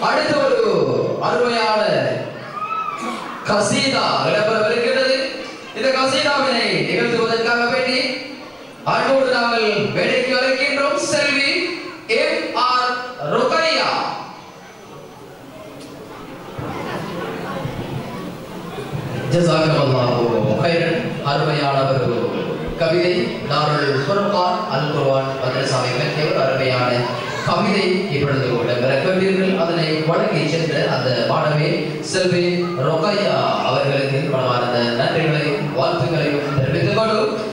அடுத்த ஒரு அருமையான கசீதா இடம்பெறவிருக்கிறது இந்த கசீதாவினை நிகழ்த்துவதற்காக வேண்டி அன்போடு நாங்கள் வேலைக்கு அழைக்கின்றோம் செல்வி எம் ஆர் ருக்கையா ஜஸாக்கல்லாஹு கைரன் அருமையான ஒரு கவிதை தாருல் ஃபுர்கான் அல் குர்ஆன் மதரசாவை இலக்கியவர் அருமையான கவிதை இப்பொழுது இடம்பெற கேட்டீர்கள் அதனை வழங்கி சென்ற அந்த மாணவி செல்வி ரொக்கையா அவர்களுக்கு பலமான நன்றிகளையும் வாழ்த்துக்களையும் தெரிவித்துக் கொண்டு